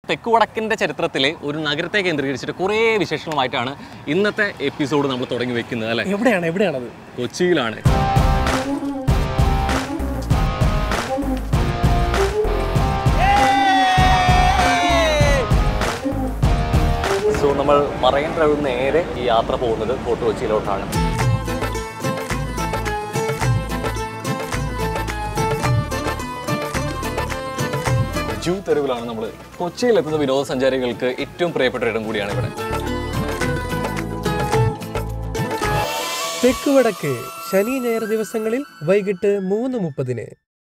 തെക്ക് വടക്കിൻ്റെ ചരിത്രത്തിലെ ഒരു നഗരത്തെ കേന്ദ്രീകരിച്ചിട്ട് കുറേ വിശേഷങ്ങളുമായിട്ടാണ് ഇന്നത്തെ എപ്പിസോഡ് നമ്മൾ തുടങ്ങി വെക്കുന്നത് അല്ലേ എവിടെയാണ് എവിടെയാണത് കൊച്ചിയിലാണ് സോ നമ്മൾ മറൈൻ ഡ്രൈവിൽ നേരെ ഈ യാത്ര പോകുന്നത് ഫോർട്ട് കൊച്ചിയിലോട്ടാണ് ജൂ തെരുവിലാണ് നമ്മൾ കൊച്ചിയിലെത്തുന്ന വിനോദസഞ്ചാരികൾക്ക് ഏറ്റവും പ്രിയപ്പെട്ട ഇടം കൂടിയാണ് ഇവിടെ തെക്ക് വടക്ക് ശനി ഞായർ ദിവസങ്ങളിൽ വൈകിട്ട് മൂന്ന് മുപ്പതിന്